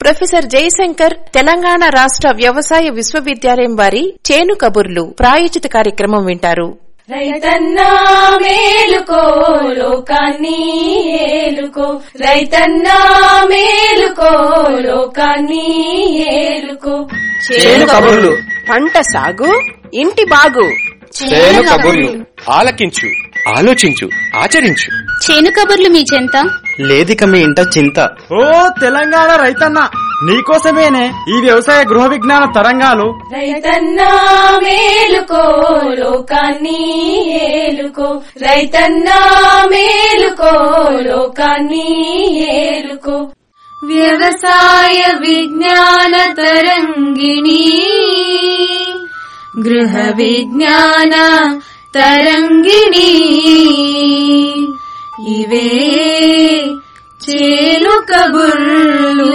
professor Jayashankar Telangana రాష్ట్ర వ్యవసాయ విశ్వవిద్యాలయం వారి చేను కబుర్లు ప్రాయోజిత కార్యక్రమం వింటారు రైతన్నా మేలుకో లోకాన్ని ఏలుకో రైతన్నా మేలుకో లోకాన్ని ఏలుకో చేను కబుర్లు పంట సాగు ఇంటి బాగు చేను కబుర్లు ఆలకించు ఆలోచించు ఆచరించు చేను కబుర్లు మీ చెంత లేదిక మీ ఇంట చింత ఓ తెలంగాణ రైతన్న నీకోసమేనే ఈ వ్యవసాయ గృహ విజ్ఞాన తరంగాలు రైతన్నా మేలుకో లోకాన్ని ఏలుకో రైతన్నా మేలుకో లోకాన్ని ఏలుకో వ్యవసాయ విజ్ఞాన తరంగిణి గృహ విజ్ఞాన తరంగిణి ఇవే చేలు కబుర్లు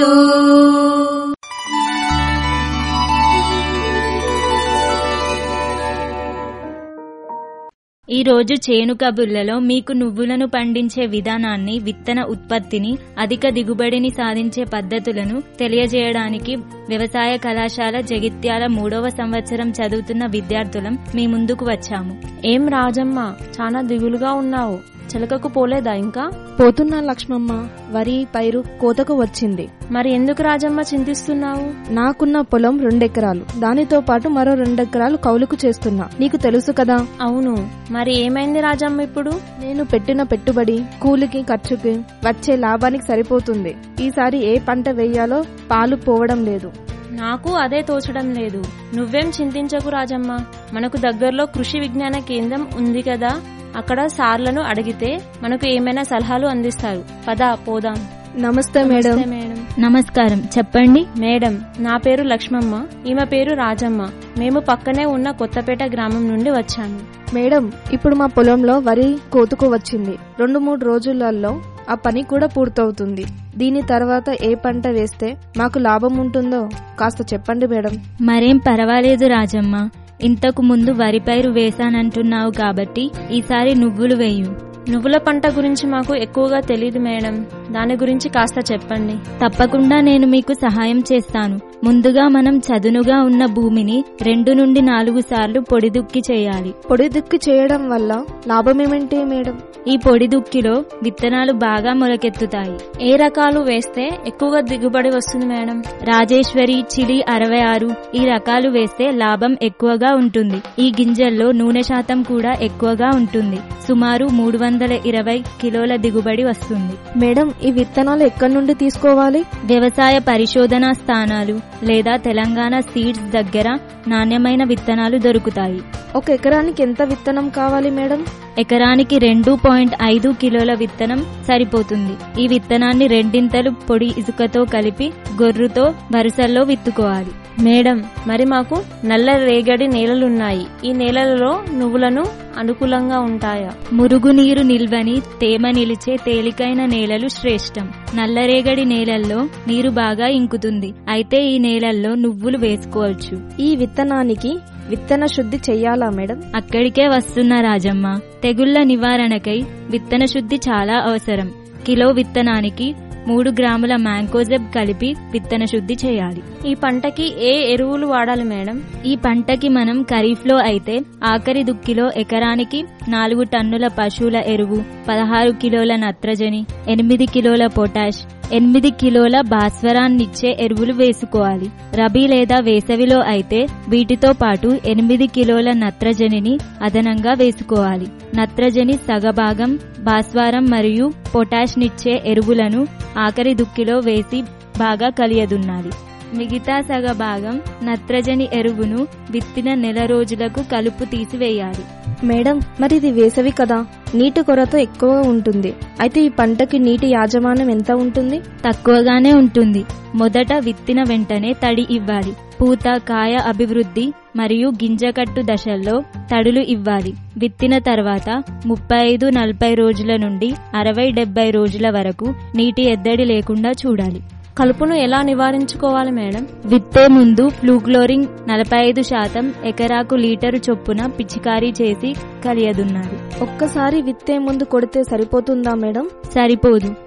ఈ రోజు చేను కబుర్లలో మీకు నువ్వులను పండించే విధానాన్ని విత్తన ఉత్పత్తిని అధిక దిగుబడిని సాధించే పద్ధతులను తెలియజేయడానికి వ్యవసాయ కళాశాల జగిత్యాల మూడవ సంవత్సరం చదువుతున్న విద్యార్థులం మీ ముందుకు వచ్చాము ఏం రాజమ్మ చాలా దిగులుగా ఉన్నావు చిలకకు పోలేదా ఇంకా పోతున్నా లక్ష్మమ్మ వరి పైరు కోతకు వచ్చింది మరి ఎందుకు రాజమ్మ చింతిస్తున్నావు నాకున్న పొలం రెండెకరాలు దానితో పాటు మరో రెండెకరాలు కౌలుకు చేస్తున్నా నీకు తెలుసు కదా అవును మరి ఏమైంది రాజమ్మ ఇప్పుడు నేను పెట్టిన పెట్టుబడి కూలికి ఖర్చుకి వచ్చే లాభానికి సరిపోతుంది ఈసారి ఏ పంట వేయాలో పాలు పోవడం లేదు నాకు అదే తోచడం లేదు నువ్వేం చింతించకు రాజమ్మ మనకు దగ్గరలో కృషి విజ్ఞాన కేంద్రం ఉంది కదా అక్కడ సార్లను అడిగితే మనకు ఏమైనా సలహాలు అందిస్తారు పదా పోదాం నమస్తే మేడం నమస్తే మేడం నమస్కారం చెప్పండి మేడం నా పేరు లక్ష్మమ్మ ఈమె పేరు రాజమ్మ మేము పక్కనే ఉన్న కొత్తపేట గ్రామం నుండి వచ్చాము మేడం ఇప్పుడు మా పొలంలో వరి కోతుకు వచ్చింది రెండు మూడు రోజులలో ఆ పని కూడా పూర్తవుతుంది దీని తర్వాత ఏ పంట వేస్తే మాకు లాభం ఉంటుందో కాస్త చెప్పండి మేడం మరేం పర్వాలేదు రాజమ్మ ఇంతకు ముందు వరి పైరు వేశానంటున్నావు కాబట్టి ఈసారి నువ్వులు వేయు నువ్వుల పంట గురించి మాకు ఎక్కువగా తెలియదు మేడం దాని గురించి కాస్త చెప్పండి తప్పకుండా నేను మీకు సహాయం చేస్తాను ముందుగా మనం చదునుగా ఉన్న భూమిని రెండు నుండి నాలుగు సార్లు పొడిదుక్కి చేయాలి పొడి దుక్కి చేయడం వల్ల లాభమేమంటే మేడం ఈ పొడి దుక్కిలో విత్తనాలు బాగా మొలకెత్తుతాయి ఏ రకాలు వేస్తే ఎక్కువగా దిగుబడి వస్తుంది మేడం రాజేశ్వరి చిలి అరవై ఆరు ఈ రకాలు వేస్తే లాభం ఎక్కువగా ఉంటుంది ఈ గింజల్లో నూనె శాతం కూడా ఎక్కువగా ఉంటుంది సుమారు మూడు వందల ఇరవై కిలోల దిగుబడి వస్తుంది మేడం ఈ విత్తనాలు ఎక్కడి నుండి తీసుకోవాలి వ్యవసాయ పరిశోధనా స్థానాలు లేదా తెలంగాణ సీడ్స్ దగ్గర నాణ్యమైన విత్తనాలు దొరుకుతాయి ఒక ఎకరానికి ఎంత విత్తనం కావాలి మేడం ఎకరానికి రెండు పాయింట్ ఐదు కిలోల విత్తనం సరిపోతుంది ఈ విత్తనాన్ని రెండింతలు పొడి ఇసుకతో కలిపి గొర్రుతో వరుసల్లో విత్తుకోవాలి మేడం మరి మాకు నల్ల రేగడి నేలలున్నాయి ఈ నేలలలో నువ్వులను అనుకూలంగా ఉంటాయా మురుగునీరు నిల్వని తేమ నిలిచే తేలికైన నేలలు శ్రేష్టం నల్లరేగడి నేలల్లో నీరు బాగా ఇంకుతుంది అయితే ఈ నేలల్లో నువ్వులు వేసుకోవచ్చు ఈ విత్తనానికి విత్తన శుద్ధి చెయ్యాలా మేడం అక్కడికే వస్తున్న రాజమ్మ తెగుళ్ల నివారణకై విత్తన శుద్ధి చాలా అవసరం కిలో విత్తనానికి మూడు గ్రాముల మ్యాంకోజెబ్ కలిపి విత్తన శుద్ధి చేయాలి ఈ పంటకి ఏ ఎరువులు వాడాలి మేడం ఈ పంటకి మనం ఖరీఫ్ లో అయితే ఆఖరి దుక్కిలో ఎకరానికి నాలుగు టన్నుల పశువుల ఎరువు పదహారు కిలోల నత్రజని ఎనిమిది కిలోల పొటాష్ ఎనిమిది కిలోల భాస్వరాన్నిచ్చే ఎరువులు వేసుకోవాలి రబీ లేదా వేసవిలో అయితే వీటితో పాటు ఎనిమిది కిలోల నత్రజనిని అదనంగా వేసుకోవాలి నత్రజని సగభాగం భాస్వరం మరియు పొటాష్ నిచ్చే ఎరువులను ఆఖరి దుక్కిలో వేసి బాగా కలియదున్నాలి మిగతా సగ భాగం నత్రజని ఎరువును విత్తిన నెల రోజులకు కలుపు తీసివేయాలి మేడం మరి ఇది వేసవి కదా నీటి కొరత ఎక్కువగా ఉంటుంది అయితే ఈ పంటకి నీటి యాజమాన్యం ఎంత ఉంటుంది తక్కువగానే ఉంటుంది మొదట విత్తిన వెంటనే తడి ఇవ్వాలి పూత కాయ అభివృద్ధి మరియు గింజకట్టు దశల్లో తడులు ఇవ్వాలి విత్తిన తర్వాత ముప్పై ఐదు నలభై రోజుల నుండి అరవై డెబ్బై రోజుల వరకు నీటి ఎద్దడి లేకుండా చూడాలి కలుపును ఎలా నివారించుకోవాలి మేడం విత్తే ముందు ఫ్లూక్లోరింగ్ నలభై ఐదు శాతం ఎకరాకు లీటరు చొప్పున పిచికారీ చేసి కలియదున్నారు ఒక్కసారి విత్తే ముందు కొడితే సరిపోతుందా మేడం సరిపోదు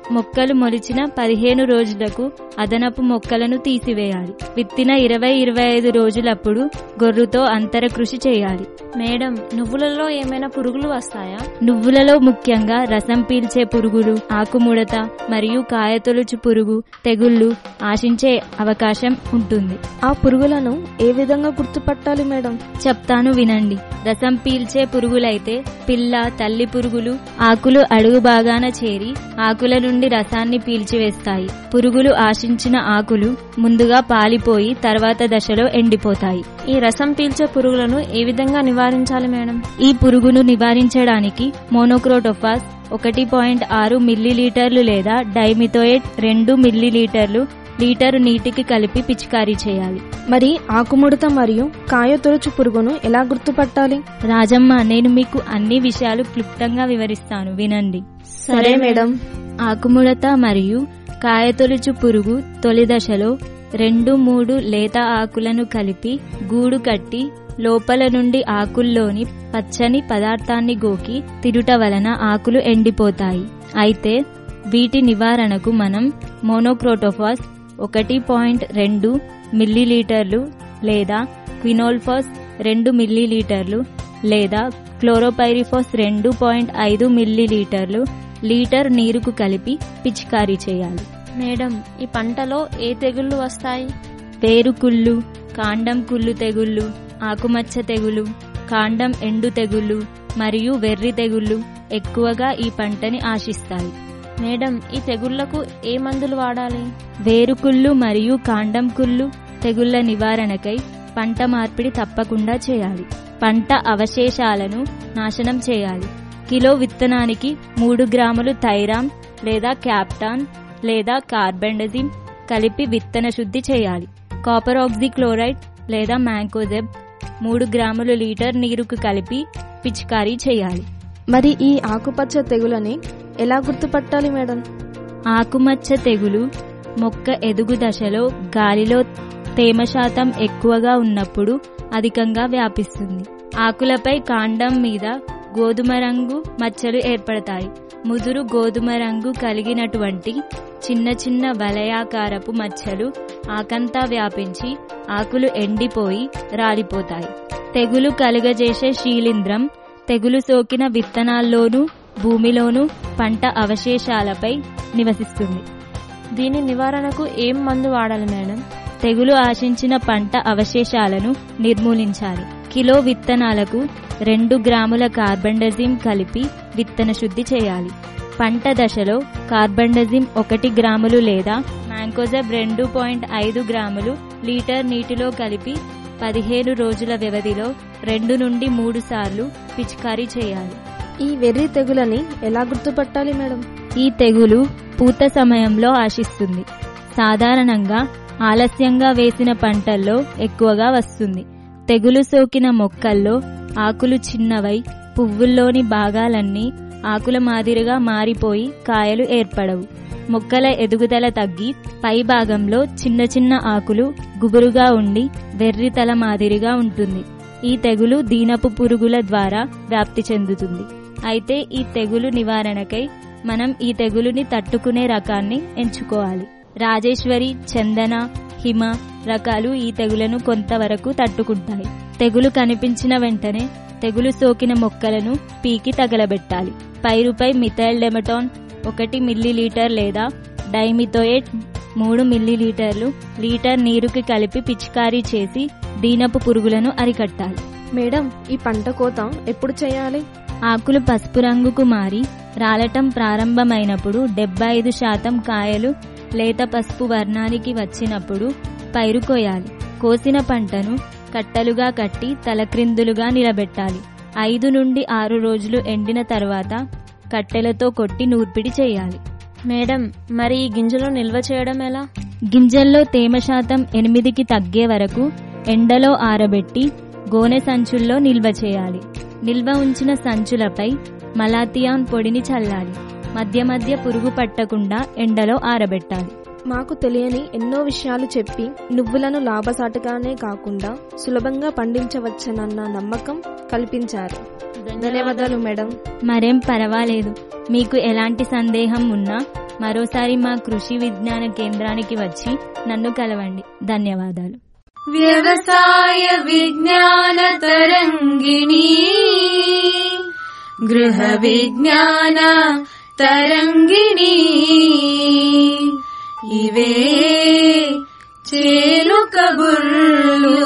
మొక్కలు మొలిచిన పదిహేను రోజులకు అదనపు మొక్కలను తీసివేయాలి విత్తిన ఇరవై ఇరవై ఐదు రోజులప్పుడు గొర్రుతో అంతర కృషి చేయాలి మేడం నువ్వులలో ఏమైనా పురుగులు వస్తాయా నువ్వులలో ముఖ్యంగా రసం పీల్చే పురుగులు ఆకుముడత మరియు కాయతొలుచు పురుగు తెగుళ్లు ఆశించే అవకాశం ఉంటుంది ఆ పురుగులను ఏ విధంగా గుర్తుపట్టాలి మేడం చెప్తాను వినండి రసం పీల్చే పురుగులైతే పిల్ల తల్లి పురుగులు ఆకులు అడుగు భాగాన చేరి ఆకుల నుండి రసాన్ని పీల్చివేస్తాయి పురుగులు ఆశించిన ఆకులు ముందుగా పాలిపోయి తర్వాత దశలో ఎండిపోతాయి ఈ రసం పీల్చే పురుగులను ఏ విధంగా నివారించాలి మేడం ఈ పురుగును నివారించడానికి మోనోక్రోటోఫాస్ ఒకటి పాయింట్ ఆరు మిల్లీలీటర్లు లేదా డైమిథోయేట్ రెండు మిల్లీలీటర్లు లీటరు నీటికి కలిపి పిచికారీ చేయాలి మరి ఆకుముడత మరియు కాయ తొలుచు పురుగును ఎలా గుర్తుపట్టాలి రాజమ్మ నేను మీకు అన్ని విషయాలు క్లుప్తంగా వివరిస్తాను వినండి సరే మేడం ఆకుముడత మరియు కాయతొలుచు పురుగు తొలి దశలో రెండు మూడు లేత ఆకులను కలిపి గూడు కట్టి లోపల నుండి ఆకుల్లోని పచ్చని పదార్థాన్ని గోకి తిరుట వలన ఆకులు ఎండిపోతాయి అయితే వీటి నివారణకు మనం మోనోక్రోటోఫాస్ ఒకటి పాయింట్ రెండు మిల్లీలీటర్లు లేదా క్వినోల్ఫాస్ రెండు మిల్లీలీటర్లు లేదా క్లోరోపైరిఫాస్ రెండు పాయింట్ ఐదు మిల్లీలీటర్లు లీటర్ నీరుకు కలిపి పిచికారీ చేయాలి మేడం ఈ పంటలో ఏ తెగుళ్లు వస్తాయి వేరుకుళ్ళు కాండం కుళ్ళు తెగుళ్ళు ఆకుమచ్చ తెగులు కాండం ఎండు తెగుళ్ళు మరియు వెర్రి తెగుళ్ళు ఎక్కువగా ఈ పంటని ఆశిస్తాయి మేడం ఈ తెగుళ్లకు ఏ మందులు వాడాలి వేరుకుళ్ళు మరియు కాండం కుళ్ళు తెగుళ్ల నివారణకై పంట మార్పిడి తప్పకుండా చేయాలి పంట అవశేషాలను నాశనం చేయాలి కిలో విత్తనానికి మూడు గ్రాములు థైరామ్ లేదా క్యాప్టాన్ లేదా కార్బెండజిమ్ కలిపి విత్తన శుద్ధి చేయాలి కాపర్ ఆక్సిక్లోరైడ్ లేదా మ్యాంకోజెబ్ మూడు గ్రాములు లీటర్ నీరుకు కలిపి పిచికారీ చేయాలి మరి ఈ ఆకుపచ్చ తెగులని ఎలా గుర్తుపట్టాలి మేడం ఆకుమచ్చ తెగులు మొక్క ఎదుగు దశలో గాలిలో తేమ శాతం ఎక్కువగా ఉన్నప్పుడు అధికంగా వ్యాపిస్తుంది ఆకులపై కాండం మీద గోధుమ రంగు మచ్చలు ఏర్పడతాయి ముదురు గోధుమ రంగు కలిగినటువంటి చిన్న చిన్న వలయాకారపు మచ్చలు ఆకంతా వ్యాపించి ఆకులు ఎండిపోయి రాలిపోతాయి తెగులు కలుగజేసే శీలింద్రం తెగులు సోకిన విత్తనాల్లోనూ భూమిలోనూ పంట అవశేషాలపై నివసిస్తుంది దీని నివారణకు ఏం మందు వాడాలి మేడం తెగులు ఆశించిన పంట అవశేషాలను నిర్మూలించాలి కిలో విత్తనాలకు రెండు గ్రాముల కార్బండజిమ్ కలిపి విత్తన శుద్ధి చేయాలి పంట దశలో కార్బండజిమ్ ఒకటి గ్రాములు లేదా మ్యాంకోజబ్ రెండు పాయింట్ ఐదు గ్రాములు లీటర్ నీటిలో కలిపి పదిహేను రోజుల వ్యవధిలో రెండు నుండి మూడు సార్లు పిచికారీ చేయాలి ఈ వెర్రి తెగులని ఎలా గుర్తుపట్టాలి మేడం ఈ తెగులు పూత సమయంలో ఆశిస్తుంది సాధారణంగా ఆలస్యంగా వేసిన పంటల్లో ఎక్కువగా వస్తుంది తెగులు సోకిన మొక్కల్లో ఆకులు చిన్నవై పువ్వుల్లోని భాగాలన్నీ ఆకుల మాదిరిగా మారిపోయి కాయలు ఏర్పడవు మొక్కల ఎదుగుదల తగ్గి పై భాగంలో చిన్న చిన్న ఆకులు గుబురుగా ఉండి వెర్రితల మాదిరిగా ఉంటుంది ఈ తెగులు దీనపు పురుగుల ద్వారా వ్యాప్తి చెందుతుంది అయితే ఈ తెగులు నివారణకై మనం ఈ తెగులుని తట్టుకునే రకాన్ని ఎంచుకోవాలి రాజేశ్వరి చందన హిమ రకాలు ఈ తెగులను కొంతవరకు తట్టుకుంటాయి తెగులు కనిపించిన వెంటనే తెగులు సోకిన మొక్కలను పీకి తగలబెట్టాలి పైరుపై మిథైల్ డెమటాన్ ఒకటి మిల్లీలీటర్ లేదా డైమిథోయేట్ మూడు మిల్లీలీటర్లు లీటర్ నీరుకి కలిపి పిచికారీ చేసి దీనపు పురుగులను అరికట్టాలి మేడం ఈ పంట కోత ఎప్పుడు చేయాలి ఆకులు పసుపు రంగుకు మారి రాలటం ప్రారంభమైనప్పుడు డెబ్బై ఐదు శాతం కాయలు లేత పసుపు వర్ణానికి వచ్చినప్పుడు పైరు కోయాలి కోసిన పంటను కట్టలుగా కట్టి తలక్రిందులుగా నిలబెట్టాలి ఐదు నుండి ఆరు రోజులు ఎండిన తర్వాత కట్టెలతో కొట్టి నూర్పిడి చేయాలి మేడం మరి ఈ గింజలు నిల్వ చేయడం ఎలా గింజల్లో తేమ శాతం ఎనిమిదికి తగ్గే వరకు ఎండలో ఆరబెట్టి గోనె సంచుల్లో నిల్వ చేయాలి నిల్వ ఉంచిన సంచులపై మలాతియాన్ పొడిని చల్లాలి మధ్య మధ్య పురుగు పట్టకుండా ఎండలో ఆరబెట్టాలి మాకు తెలియని ఎన్నో విషయాలు చెప్పి నువ్వులను లాభసాటుగానే కాకుండా సులభంగా పండించవచ్చనన్న నమ్మకం కల్పించారు ధన్యవాదాలు మేడం మరేం పర్వాలేదు మీకు ఎలాంటి సందేహం ఉన్నా మరోసారి మా కృషి విజ్ఞాన కేంద్రానికి వచ్చి నన్ను కలవండి ధన్యవాదాలు వ్యవసాయ విజ్ఞాన తరంగిణి గృహ విజ్ఞాన తరంగిణి ఇవే చేలు కబుర్లు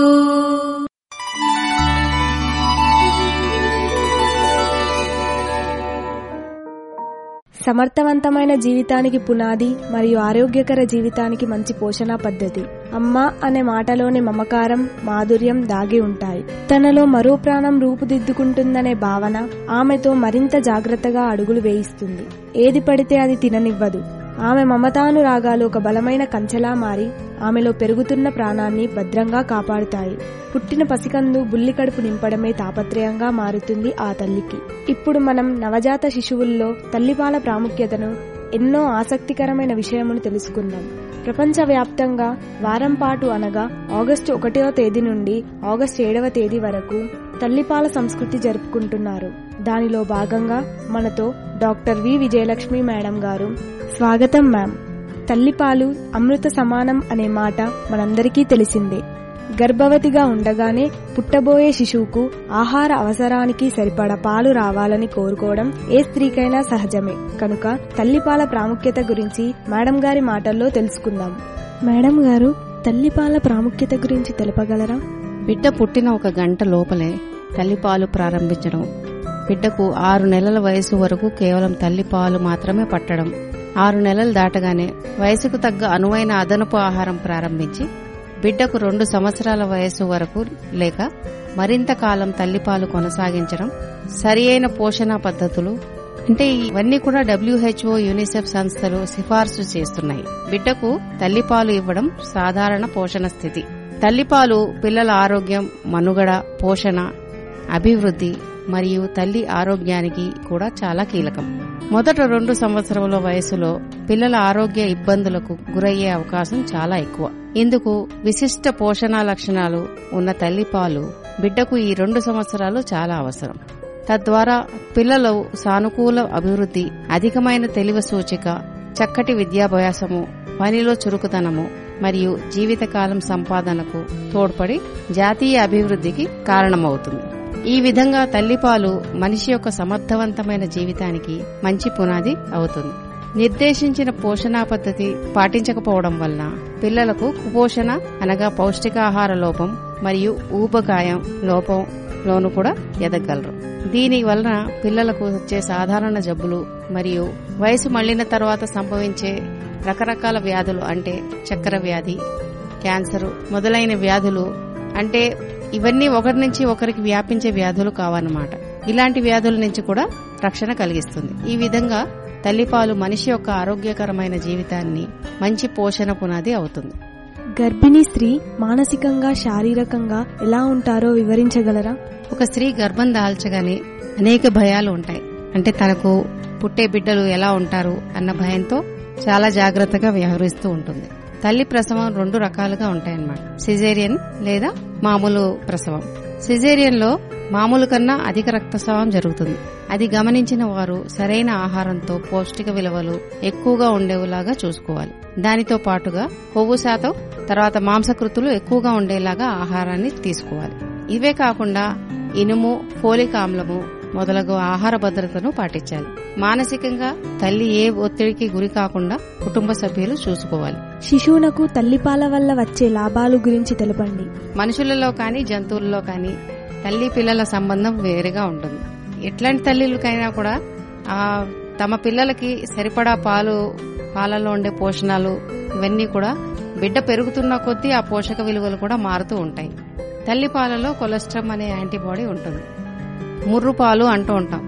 సమర్థవంతమైన జీవితానికి పునాది మరియు ఆరోగ్యకర జీవితానికి మంచి పోషణ పద్ధతి అమ్మ అనే మాటలోని మమకారం మాధుర్యం దాగి ఉంటాయి తనలో మరో ప్రాణం రూపుదిద్దుకుంటుందనే భావన ఆమెతో మరింత జాగ్రత్తగా అడుగులు వేయిస్తుంది ఏది పడితే అది తిననివ్వదు ఆమె మమతానురాగాలు ఒక బలమైన కంచెలా మారి ఆమెలో పెరుగుతున్న ప్రాణాన్ని భద్రంగా కాపాడుతాయి పుట్టిన పసికందు బుల్లి కడుపు నింపడమే తాపత్రయంగా మారుతుంది ఆ తల్లికి ఇప్పుడు మనం నవజాత శిశువుల్లో తల్లిపాల ప్రాముఖ్యతను ఎన్నో ఆసక్తికరమైన విషయమును తెలుసుకుందాం ప్రపంచవ్యాప్తంగా వారం పాటు అనగా ఆగస్టు ఒకటవ తేదీ నుండి ఆగస్టు ఏడవ తేదీ వరకు తల్లిపాల సంస్కృతి జరుపుకుంటున్నారు దానిలో భాగంగా మనతో డాక్టర్ వి విజయలక్ష్మి మేడం గారు స్వాగతం మ్యామ్ తల్లిపాలు అమృత సమానం అనే మాట మనందరికీ తెలిసిందే గర్భవతిగా ఉండగానే పుట్టబోయే శిశువుకు ఆహార అవసరానికి సరిపడ పాలు రావాలని కోరుకోవడం ఏ స్త్రీకైనా సహజమే కనుక తల్లిపాల ప్రాముఖ్యత గురించి మేడం గారి మాటల్లో తెలుసుకుందాం మేడం గారు తల్లిపాల ప్రాముఖ్యత గురించి తెలపగలరా బిడ్డ పుట్టిన ఒక గంట లోపలే తల్లిపాలు ప్రారంభించడం బిడ్డకు ఆరు నెలల వయసు వరకు కేవలం తల్లిపాలు మాత్రమే పట్టడం ఆరు నెలలు దాటగానే వయసుకు తగ్గ అనువైన అదనపు ఆహారం ప్రారంభించి బిడ్డకు రెండు సంవత్సరాల వయసు వరకు లేక మరింత కాలం తల్లిపాలు కొనసాగించడం సరి అయిన పోషణ పద్ధతులు అంటే ఇవన్నీ కూడా డబ్ల్యూహెచ్ఓ యూనిసెఫ్ సంస్థలు సిఫార్సు చేస్తున్నాయి బిడ్డకు తల్లిపాలు ఇవ్వడం సాధారణ పోషణ స్థితి తల్లిపాలు పిల్లల ఆరోగ్యం మనుగడ పోషణ అభివృద్ధి మరియు తల్లి ఆరోగ్యానికి కూడా చాలా కీలకం మొదట రెండు సంవత్సరముల వయసులో పిల్లల ఆరోగ్య ఇబ్బందులకు గురయ్యే అవకాశం చాలా ఎక్కువ ఇందుకు విశిష్ట పోషణ లక్షణాలు ఉన్న తల్లిపాలు బిడ్డకు ఈ రెండు సంవత్సరాలు చాలా అవసరం తద్వారా పిల్లలు సానుకూల అభివృద్ధి అధికమైన తెలివి సూచిక చక్కటి విద్యాభ్యాసము పనిలో చురుకుతనము మరియు జీవితకాలం సంపాదనకు తోడ్పడి జాతీయ అభివృద్ధికి కారణమవుతుంది ఈ విధంగా తల్లిపాలు మనిషి యొక్క సమర్థవంతమైన జీవితానికి మంచి పునాది అవుతుంది నిర్దేశించిన పోషణా పద్ధతి పాటించకపోవడం వలన పిల్లలకు కుపోషణ అనగా పౌష్టికాహార లోపం మరియు ఊబకాయం లోపం లోను కూడా ఎదగలరు దీని వలన పిల్లలకు వచ్చే సాధారణ జబ్బులు మరియు వయసు మళ్లిన తర్వాత సంభవించే రకరకాల వ్యాధులు అంటే చక్కెర వ్యాధి క్యాన్సర్ మొదలైన వ్యాధులు అంటే ఇవన్నీ ఒకరి నుంచి ఒకరికి వ్యాపించే వ్యాధులు కావన్నమాట ఇలాంటి వ్యాధుల నుంచి కూడా రక్షణ కలిగిస్తుంది ఈ విధంగా తల్లిపాలు మనిషి యొక్క ఆరోగ్యకరమైన జీవితాన్ని మంచి పోషణ పునాది అవుతుంది గర్భిణీ స్త్రీ మానసికంగా శారీరకంగా ఎలా ఉంటారో వివరించగలరా ఒక స్త్రీ గర్భం దాల్చగానే అనేక భయాలు ఉంటాయి అంటే తనకు పుట్టే బిడ్డలు ఎలా ఉంటారు అన్న భయంతో చాలా జాగ్రత్తగా వ్యవహరిస్తూ ఉంటుంది తల్లి ప్రసవం రెండు రకాలుగా ఉంటాయన్నమాట సిజేరియన్ లేదా మామూలు ప్రసవం సిజేరియన్ లో మామూలు కన్నా అధిక రక్తస్రావం జరుగుతుంది అది గమనించిన వారు సరైన ఆహారంతో పౌష్టిక విలువలు ఎక్కువగా ఉండేలాగా చూసుకోవాలి దానితో పాటుగా కొవ్వు శాతం తర్వాత మాంసకృతులు ఎక్కువగా ఉండేలాగా ఆహారాన్ని తీసుకోవాలి ఇవే కాకుండా ఇనుము ఫోలిక్ ఆమ్లము మొదలగు ఆహార భద్రతను పాటించాలి మానసికంగా తల్లి ఏ ఒత్తిడికి గురి కాకుండా కుటుంబ సభ్యులు చూసుకోవాలి శిశువునకు తల్లిపాల వల్ల వచ్చే లాభాలు గురించి తెలపండి మనుషులలో కానీ జంతువులలో కానీ తల్లి పిల్లల సంబంధం వేరుగా ఉంటుంది ఎట్లాంటి తల్లికైనా కూడా ఆ తమ పిల్లలకి సరిపడా పాలు పాలలో ఉండే పోషణాలు ఇవన్నీ కూడా బిడ్డ పెరుగుతున్న కొద్దీ ఆ పోషక విలువలు కూడా మారుతూ ఉంటాయి తల్లి పాలలో కొలెస్ట్రామ్ అనే యాంటీబాడీ ఉంటుంది ముర్రు పాలు అంటూ ఉంటాం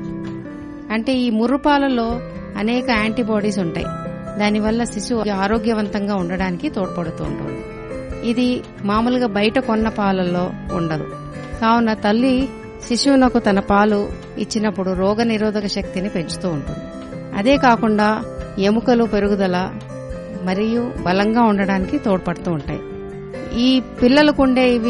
అంటే ఈ ముర్రు పాలలో అనేక యాంటీబాడీస్ ఉంటాయి దానివల్ల శిశువు ఆరోగ్యవంతంగా ఉండడానికి తోడ్పడుతూ ఉంటుంది ఇది మామూలుగా బయట కొన్న పాలల్లో ఉండదు కావున తల్లి శిశువునకు తన పాలు ఇచ్చినప్పుడు రోగ నిరోధక శక్తిని పెంచుతూ ఉంటుంది అదే కాకుండా ఎముకలు పెరుగుదల మరియు బలంగా ఉండడానికి తోడ్పడుతూ ఉంటాయి ఈ పిల్లలకు ఉండే ఇవి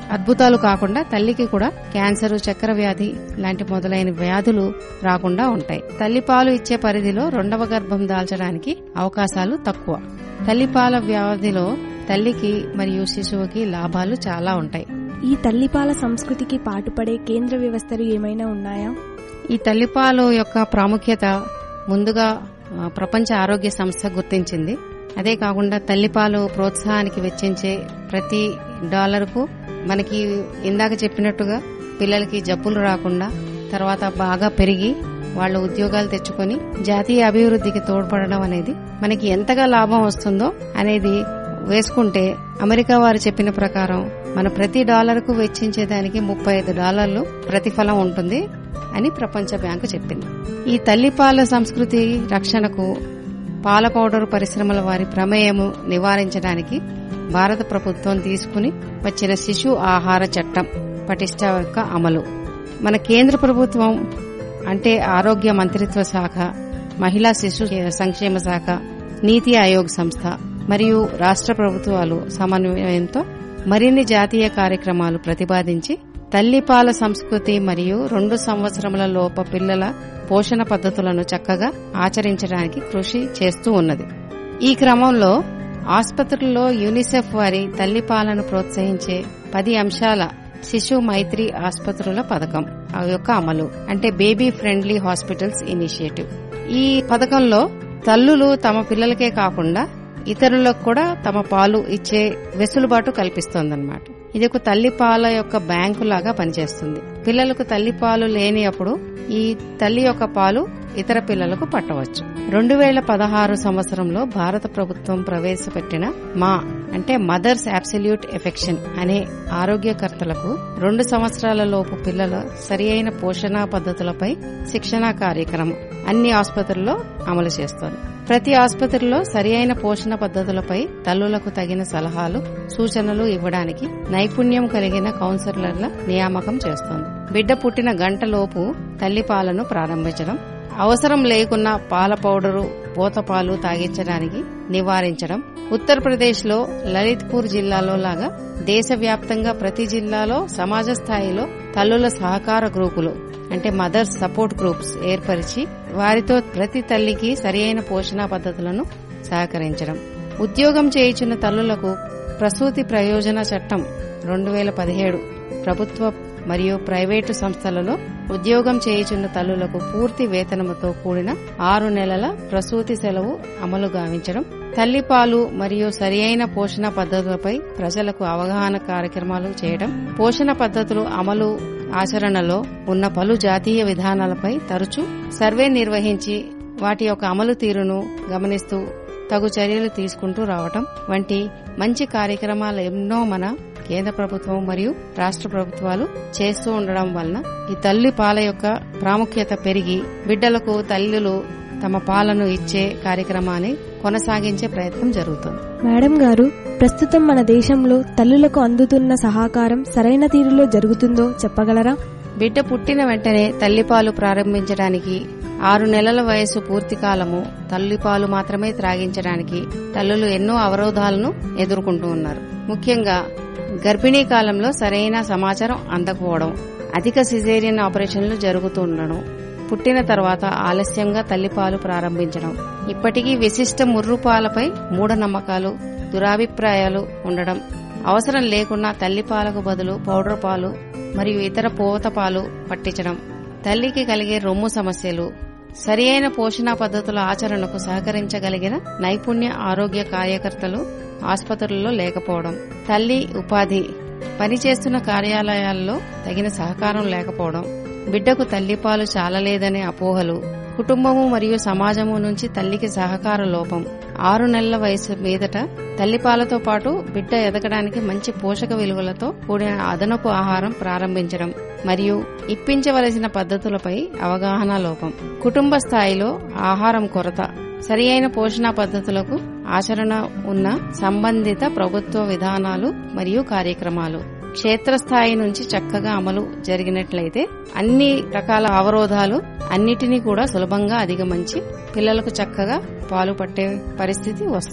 అద్భుతాలు కాకుండా తల్లికి కూడా క్యాన్సర్ చక్కెర వ్యాధి లాంటి మొదలైన వ్యాధులు రాకుండా ఉంటాయి తల్లిపాలు ఇచ్చే పరిధిలో రెండవ గర్భం దాల్చడానికి అవకాశాలు తక్కువ తల్లిపాల వ్యాధిలో తల్లికి మరియు శిశువుకి లాభాలు చాలా ఉంటాయి ఈ తల్లిపాల సంస్కృతికి పాటుపడే కేంద్ర వ్యవస్థలు ఏమైనా ఉన్నాయా ఈ తల్లిపాలు యొక్క ప్రాముఖ్యత ముందుగా ఆ, ప్రపంచ ఆరోగ్య సంస్థ గుర్తించింది అదే కాకుండా తల్లిపాలు ప్రోత్సాహానికి వెచ్చించే ప్రతి డాలర్కు మనకి ఇందాక చెప్పినట్టుగా పిల్లలకి జబ్బులు రాకుండా తర్వాత బాగా పెరిగి వాళ్ళు ఉద్యోగాలు తెచ్చుకొని జాతీయ అభివృద్ధికి తోడ్పడడం అనేది మనకి ఎంతగా లాభం వస్తుందో అనేది వేసుకుంటే అమెరికా వారు చెప్పిన ప్రకారం మన ప్రతి డాలర్కు వెచ్చించేదానికి ముప్పై ఐదు డాలర్లు ప్రతిఫలం ఉంటుంది అని ప్రపంచ బ్యాంకు చెప్పింది ఈ తల్లిపాల సంస్కృతి రక్షణకు పాల పౌడర్ పరిశ్రమల వారి ప్రమేయము నివారించడానికి భారత ప్రభుత్వం తీసుకుని వచ్చిన శిశు ఆహార చట్టం పటిష్ట యొక్క అమలు మన కేంద్ర ప్రభుత్వం అంటే ఆరోగ్య మంత్రిత్వ శాఖ మహిళా శిశు సంక్షేమ శాఖ నీతి ఆయోగ్ సంస్థ మరియు రాష్ట్ర ప్రభుత్వాలు సమన్వయంతో మరిన్ని జాతీయ కార్యక్రమాలు ప్రతిపాదించి తల్లిపాల సంస్కృతి మరియు రెండు సంవత్సరముల లోప పిల్లల పోషణ పద్ధతులను చక్కగా ఆచరించడానికి కృషి చేస్తూ ఉన్నది ఈ క్రమంలో ఆసుపత్రుల్లో యూనిసెఫ్ వారి తల్లిపాలను ప్రోత్సహించే పది అంశాల శిశు మైత్రి ఆసుపత్రుల పథకం ఆ యొక్క అమలు అంటే బేబీ ఫ్రెండ్లీ హాస్పిటల్స్ ఇనిషియేటివ్ ఈ పథకంలో తల్లులు తమ పిల్లలకే కాకుండా ఇతరులకు కూడా తమ పాలు ఇచ్చే వెసులుబాటు కల్పిస్తోందన్నమాట ఇది ఒక తల్లి పాల యొక్క బ్యాంకు లాగా పనిచేస్తుంది పిల్లలకు తల్లి పాలు లేని అప్పుడు ఈ తల్లి యొక్క పాలు ఇతర పిల్లలకు పట్టవచ్చు రెండు వేల పదహారు సంవత్సరంలో భారత ప్రభుత్వం ప్రవేశపెట్టిన మా అంటే మదర్స్ అబ్సల్యూట్ ఎఫెక్షన్ అనే ఆరోగ్యకర్తలకు రెండు సంవత్సరాల లోపు పిల్లల సరి అయిన పోషణ పద్ధతులపై శిక్షణా కార్యక్రమం అన్ని ఆసుపత్రుల్లో అమలు చేస్తోంది ప్రతి ఆసుపత్రిలో సరి అయిన పోషణ పద్ధతులపై తల్లులకు తగిన సలహాలు సూచనలు ఇవ్వడానికి నైపుణ్యం కలిగిన కౌన్సిలర్ల నియామకం చేస్తోంది బిడ్డ పుట్టిన గంటలోపు తల్లిపాలను ప్రారంభించడం అవసరం లేకున్నా పాల పౌడరు పోతపాలు తాగించడానికి నివారించడం ఉత్తరప్రదేశ్ లో లలిత్పూర్ జిల్లాలో లాగా దేశవ్యాప్తంగా ప్రతి జిల్లాలో సమాజ స్థాయిలో తల్లుల సహకార గ్రూపులు అంటే మదర్స్ సపోర్ట్ గ్రూప్స్ ఏర్పరిచి వారితో ప్రతి తల్లికి సరియైన పోషణ పద్ధతులను సహకరించడం ఉద్యోగం చేయుచున్న తల్లులకు ప్రసూతి ప్రయోజన చట్టం రెండు వేల పదిహేడు ప్రభుత్వ మరియు ప్రైవేటు సంస్థలలో ఉద్యోగం చేయుచున్న తల్లులకు పూర్తి వేతనముతో కూడిన ఆరు నెలల ప్రసూతి సెలవు అమలు గావించడం తల్లిపాలు మరియు సరియైన పోషణ పద్ధతులపై ప్రజలకు అవగాహన కార్యక్రమాలు చేయడం పోషణ పద్ధతులు అమలు ఆచరణలో ఉన్న పలు జాతీయ విధానాలపై తరచూ సర్వే నిర్వహించి వాటి యొక్క అమలు తీరును గమనిస్తూ తగు చర్యలు తీసుకుంటూ రావటం వంటి మంచి కార్యక్రమాలు ఎన్నో మన కేంద్ర ప్రభుత్వం మరియు రాష్ట్ర ప్రభుత్వాలు చేస్తూ ఉండడం వలన ఈ తల్లి పాల యొక్క ప్రాముఖ్యత పెరిగి బిడ్డలకు తల్లులు తమ పాలను ఇచ్చే కార్యక్రమాన్ని కొనసాగించే ప్రయత్నం జరుగుతుంది మేడం గారు ప్రస్తుతం మన దేశంలో తల్లులకు అందుతున్న సహకారం సరైన తీరులో జరుగుతుందో చెప్పగలరా బిడ్డ పుట్టిన వెంటనే తల్లిపాలు ప్రారంభించడానికి ఆరు నెలల వయసు పూర్తి కాలము తల్లిపాలు మాత్రమే త్రాగించడానికి తల్లులు ఎన్నో అవరోధాలను ఎదుర్కొంటూ ఉన్నారు ముఖ్యంగా గర్భిణీ కాలంలో సరైన సమాచారం అందకపోవడం అధిక సిజేరియన్ ఆపరేషన్లు జరుగుతూ ఉండడం పుట్టిన తర్వాత ఆలస్యంగా తల్లిపాలు ప్రారంభించడం ఇప్పటికీ విశిష్ట ముర్రుపాలపై మూఢనమ్మకాలు దురాభిప్రాయాలు ఉండడం అవసరం లేకున్నా తల్లిపాలకు బదులు పౌడర్ పాలు మరియు ఇతర పోత పాలు పట్టించడం తల్లికి కలిగే రొమ్ము సమస్యలు సరియైన పోషణ పద్ధతుల ఆచరణకు సహకరించగలిగిన నైపుణ్య ఆరోగ్య కార్యకర్తలు ఆసుపత్రుల్లో లేకపోవడం తల్లి ఉపాధి పనిచేస్తున్న కార్యాలయాల్లో తగిన సహకారం లేకపోవడం బిడ్డకు తల్లిపాలు చాలలేదనే అపోహలు కుటుంబము మరియు సమాజము నుంచి తల్లికి సహకార లోపం ఆరు నెలల వయసు మీదట తల్లిపాలతో పాటు బిడ్డ ఎదగడానికి మంచి పోషక విలువలతో కూడిన అదనపు ఆహారం ప్రారంభించడం మరియు ఇప్పించవలసిన పద్ధతులపై అవగాహన లోపం కుటుంబ స్థాయిలో ఆహారం కొరత సరియైన పోషణ పద్ధతులకు ఆచరణ ఉన్న సంబంధిత ప్రభుత్వ విధానాలు మరియు కార్యక్రమాలు క్షేత్రస్థాయి నుంచి చక్కగా అమలు జరిగినట్లయితే అన్ని రకాల అవరోధాలు అన్నిటినీ కూడా సులభంగా అధిగమించి పిల్లలకు చక్కగా పాలు పట్టే పరిస్థితి వస్తుంది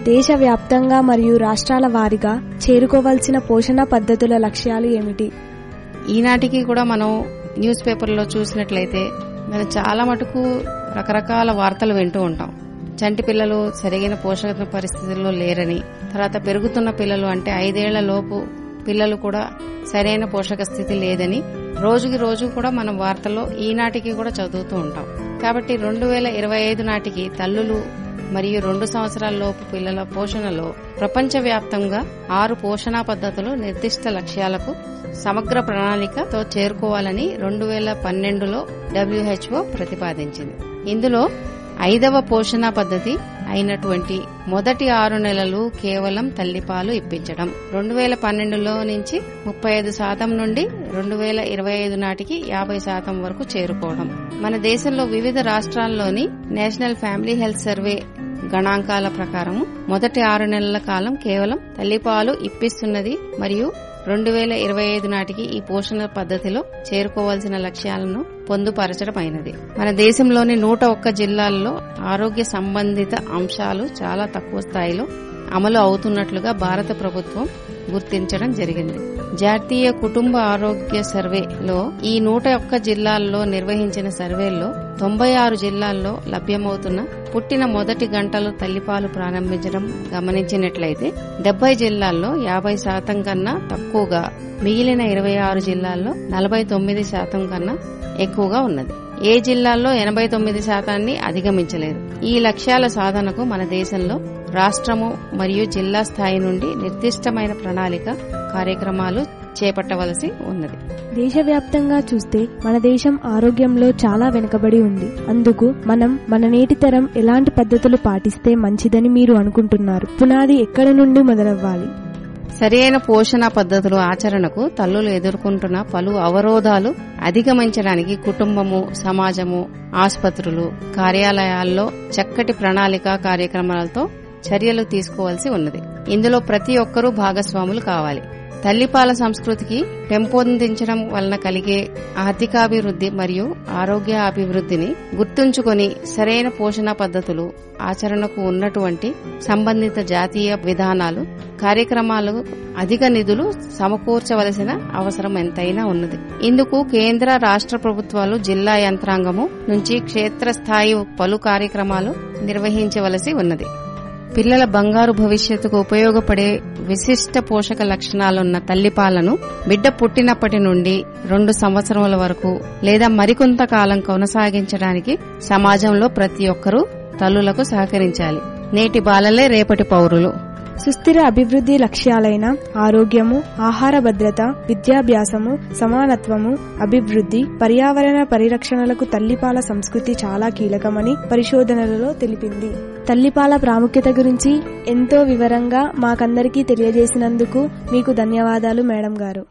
దేశవ్యాప్తంగా మరియు రాష్ట్రాల వారీగా చేరుకోవాల్సిన పోషణ పద్ధతుల లక్ష్యాలు ఏమిటి ఈనాటికి కూడా మనం న్యూస్ పేపర్లో చూసినట్లయితే మనం చాలా మటుకు రకరకాల వార్తలు వింటూ ఉంటాం చంటి పిల్లలు సరిగిన పోషక పరిస్థితుల్లో లేరని తర్వాత పెరుగుతున్న పిల్లలు అంటే ఐదేళ్ల లోపు పిల్లలు కూడా సరైన పోషక స్థితి లేదని రోజుకి రోజు కూడా మనం వార్తల్లో ఈనాటికి కూడా చదువుతూ ఉంటాం కాబట్టి రెండు వేల ఇరవై ఐదు నాటికి తల్లులు మరియు రెండు సంవత్సరాల లోపు పిల్లల పోషణలో ప్రపంచవ్యాప్తంగా ఆరు పోషణ పద్ధతులు నిర్దిష్ట లక్ష్యాలకు సమగ్ర ప్రణాళికతో చేరుకోవాలని రెండు వేల పన్నెండులో డబ్ల్యూహెచ్ఓ ప్రతిపాదించింది ఇందులో ఐదవ పోషణ పద్ధతి అయినటువంటి మొదటి ఆరు నెలలు కేవలం తల్లిపాలు ఇప్పించడం రెండు వేల పన్నెండులో నుంచి ముప్పై ఐదు శాతం నుండి రెండు వేల ఇరవై ఐదు నాటికి యాభై శాతం వరకు చేరుకోవడం మన దేశంలో వివిధ రాష్ట్రాల్లోని నేషనల్ ఫ్యామిలీ హెల్త్ సర్వే గణాంకాల ప్రకారం మొదటి ఆరు నెలల కాలం కేవలం తల్లిపాలు ఇప్పిస్తున్నది మరియు రెండు వేల ఇరవై ఐదు నాటికి ఈ పోషణ పద్ధతిలో చేరుకోవాల్సిన లక్ష్యాలను పొందుపరచడమైనది మన దేశంలోని నూట ఒక్క జిల్లాల్లో ఆరోగ్య సంబంధిత అంశాలు చాలా తక్కువ స్థాయిలో అమలు అవుతున్నట్లుగా భారత ప్రభుత్వం గుర్తించడం జరిగింది జాతీయ కుటుంబ ఆరోగ్య సర్వేలో ఈ నూట ఒక్క జిల్లాల్లో నిర్వహించిన సర్వేల్లో తొంభై ఆరు జిల్లాల్లో లభ్యమవుతున్న పుట్టిన మొదటి గంటలు తల్లిపాలు ప్రారంభించడం గమనించినట్లయితే డెబ్బై జిల్లాల్లో యాభై శాతం కన్నా తక్కువగా మిగిలిన ఇరవై ఆరు జిల్లాల్లో నలభై తొమ్మిది శాతం కన్నా ఎక్కువగా ఉన్నది ఏ జిల్లాల్లో ఎనభై తొమ్మిది శాతాన్ని అధిగమించలేదు ఈ లక్ష్యాల సాధనకు మన దేశంలో రాష్ట్రము మరియు జిల్లా స్థాయి నుండి నిర్దిష్టమైన ప్రణాళిక కార్యక్రమాలు చేపట్టవలసి ఉన్నది దేశవ్యాప్తంగా చూస్తే మన దేశం ఆరోగ్యంలో చాలా వెనుకబడి ఉంది అందుకు మనం మన నేటి తరం ఎలాంటి పద్ధతులు పాటిస్తే మంచిదని మీరు అనుకుంటున్నారు పునాది ఎక్కడి నుండి మొదలవ్వాలి సరైన పోషణ పద్ధతులు ఆచరణకు తల్లులు ఎదుర్కొంటున్న పలు అవరోధాలు అధిగమించడానికి కుటుంబము సమాజము ఆసుపత్రులు కార్యాలయాల్లో చక్కటి ప్రణాళిక కార్యక్రమాలతో చర్యలు తీసుకోవాల్సి ఉన్నది ఇందులో ప్రతి ఒక్కరూ భాగస్వాములు కావాలి తల్లిపాల సంస్కృతికి పెంపొందించడం వలన కలిగే ఆర్థికాభివృద్ధి మరియు ఆరోగ్య అభివృద్ధిని గుర్తుంచుకొని సరైన పోషణ పద్ధతులు ఆచరణకు ఉన్నటువంటి సంబంధిత జాతీయ విధానాలు కార్యక్రమాలు అధిక నిధులు సమకూర్చవలసిన అవసరం ఎంతైనా ఉన్నది ఇందుకు కేంద్ర రాష్ట్ర ప్రభుత్వాలు జిల్లా యంత్రాంగము నుంచి క్షేత్రస్థాయి పలు కార్యక్రమాలు నిర్వహించవలసి ఉన్నది పిల్లల బంగారు భవిష్యత్తుకు ఉపయోగపడే విశిష్ట పోషక లక్షణాలున్న తల్లిపాలను బిడ్డ పుట్టినప్పటి నుండి రెండు సంవత్సరముల వరకు లేదా మరికొంత కాలం కొనసాగించడానికి సమాజంలో ప్రతి ఒక్కరూ తల్లులకు సహకరించాలి నేటి బాలలే రేపటి పౌరులు సుస్థిర అభివృద్ధి లక్ష్యాలైన ఆరోగ్యము ఆహార భద్రత విద్యాభ్యాసము సమానత్వము అభివృద్ధి పర్యావరణ పరిరక్షణలకు తల్లిపాల సంస్కృతి చాలా కీలకమని పరిశోధనలలో తెలిపింది తల్లిపాల ప్రాముఖ్యత గురించి ఎంతో వివరంగా మాకందరికీ తెలియజేసినందుకు మీకు ధన్యవాదాలు మేడం గారు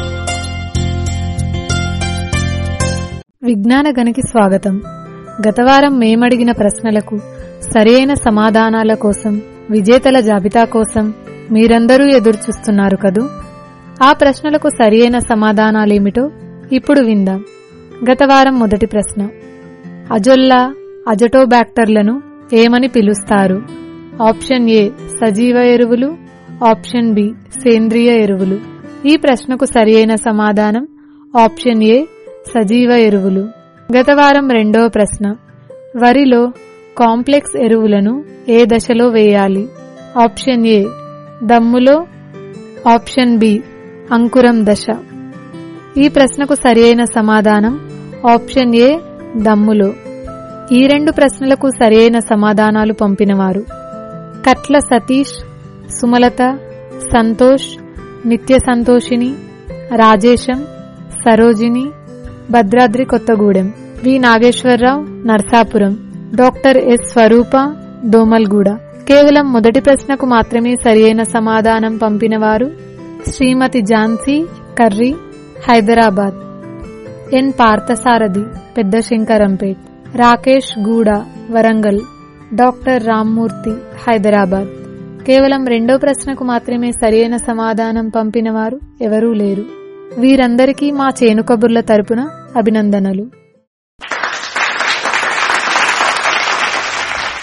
విజ్ఞాన గనికి స్వాగతం గతవారం మేమడిగిన ప్రశ్నలకు సరైన సమాధానాల కోసం విజేతల జాబితా కోసం మీరందరూ ఎదురుచూస్తున్నారు కదూ ఆ ప్రశ్నలకు సరియైన సమాధానాలేమిటో ఇప్పుడు విందాం గతవారం మొదటి ప్రశ్న అజొల్లా అజటోబాక్టర్లను ఏమని పిలుస్తారు ఆప్షన్ ఏ సజీవ ఎరువులు ఆప్షన్ బి సేంద్రియ ఎరువులు ఈ ప్రశ్నకు సరియైన సమాధానం ఆప్షన్ ఏ సజీవ ఎరువులు గతవారం రెండవ ప్రశ్న వరిలో కాంప్లెక్స్ ఎరువులను ఏ దశలో వేయాలి ఆప్షన్ ఏ దమ్ములో ఆప్షన్ బి అంకురం దశ ఈ ప్రశ్నకు సరియైన సమాధానం ఆప్షన్ ఏ దమ్ములో ఈ రెండు ప్రశ్నలకు సరియైన సమాధానాలు పంపినవారు కట్ల Satish Sumalatha Santosh Nithya Santhoshini Rajesham Sarojini Bhadradri Kothagudem V Nageswararao Narsapuram doctor S Swaroopa Domalguda కేవలం మొదటి ప్రశ్నకు మాత్రమే సరియైన సమాధానం పంపినవారు శ్రీమతి ఝాన్సీ కర్రీ హైదరాబాద్ ఎన్ పార్థసారథి పెద్ద శంకరంపేట్ రాకేష్ గూడ వరంగల్ డాక్టర్ రామ్మూర్తి హైదరాబాద్ కేవలం రెండో ప్రశ్నకు మాత్రమే సరియైన సమాధానం పంపినవారు ఎవరూ లేరు వీరందరికీ మా చేను కబుర్ల తరపున అభినందనలు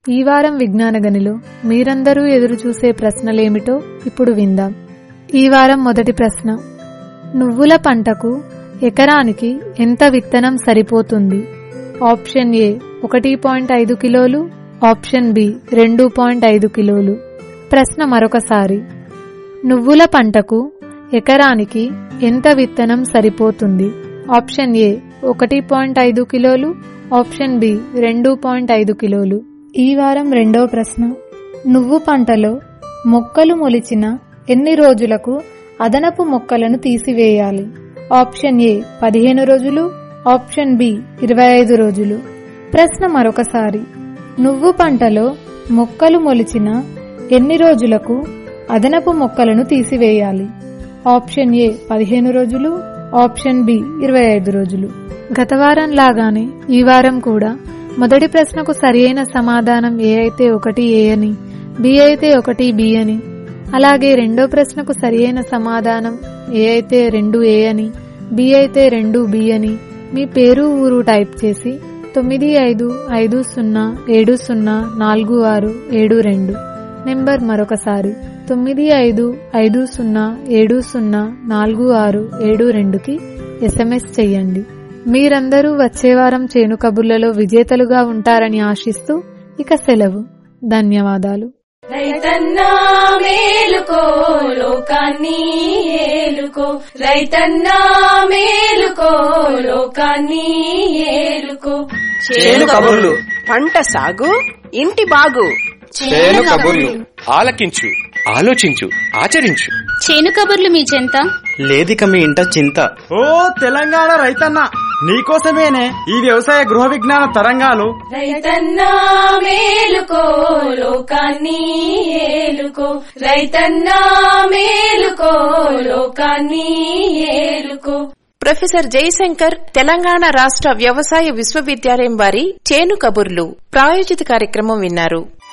ఈ వారం విజ్ఞాన గనిలో మీరందరూ ఎదురు చూసే ప్రశ్నలేమిటో ఇప్పుడు విందాం ఈ వారం మొదటి ప్రశ్న నువ్వుల పంటకు ఎకరానికి ఎంత విత్తనం సరిపోతుంది ఆప్షన్ ఏ ఒకటి పాయింట్ ఐదు కిలోలు ఆప్షన్ బి రెండు పాయింట్ ఐదు కిలోలు ప్రశ్న మరొకసారి నువ్వుల పంటకు ఎకరానికి ఎంత విత్తనం సరిపోతుంది ఆప్షన్ ఏ ఒకటి పాయింట్ ఐదు కిలోలు ఆప్షన్ బి రెండు పాయింట్ ఐదు కిలోలు ఈ వారం రెండవ ప్రశ్న నువ్వు పంటలో మొక్కలు మొలిచిన ఎన్ని రోజులకు అదనపు మొక్కలను తీసివేయాలి ఆప్షన్ ఏ పదిహేను రోజులు ఆప్షన్ బి ఇరవై ఐదు రోజులు ప్రశ్న మరొకసారి నువ్వు పంటలో మొక్కలు మొలిచిన ఎన్ని రోజులకు అదనపు మొక్కలను తీసివేయాలి ఆప్షన్ ఏ పదిహేను రోజులు ఆప్షన్ బి ఇరవై ఐదు రోజులు గత వారం లాగానే ఈ వారం కూడా మొదటి ప్రశ్నకు సరియైన సమాధానం ఏ అయితే ఒకటి ఏ అని బి అయితే ఒకటి బి అని అలాగే రెండో ప్రశ్నకు సరియైన సమాధానం ఏ అయితే రెండు ఏ అని బి అయితే రెండు బి అని మీ పేరు ఊరు టైప్ చేసి తొమ్మిది ఐదు ఐదు సున్నా ఏడు సున్నా నాలుగు ఆరు ఏడు రెండు నెంబర్ మరొకసారి తొమ్మిది ఐదు ఐదు సున్నా ఏడు సున్నా నాలుగు ఆరు ఏడు రెండుకి ఎస్ఎంఎస్ చెయ్యండి మీరందరూ వచ్చే వారం చేను కబుర్లలో విజేతలుగా ఉంటారని ఆశిస్తూ ఇక సెలవు ధన్యవాదాలు రైతన్నా మేలుకో లోకాన్ని ఏలుకో రైతన్నా మేలుకో లోకాన్ని ఏలుకో చేను కబుర్లు పంట సాగు ఇంటి బాగు చేను కబుర్లు ఆలకించు ఆలోచించు ఆచరించు చేను కబుర్లు మీ చెంత లేదిక మీ ఇంట చింత ఓ తెలంగాణ రైతన్న నీకోసమేనే ఈ వ్యవసాయ గృహ విజ్ఞాన తరంగాలు రైతన్నా మేలుకో లోకాన్ని ఏలుకో రైతన్నా మేలుకో లోకాన్ని ఏలుకో ప్రొఫెసర్ జయశంకర్ తెలంగాణ రాష్ట్ర వ్యవసాయ విశ్వవిద్యాలయం వారి చేను కబుర్లు ప్రాయోజిత కార్యక్రమం విన్నారు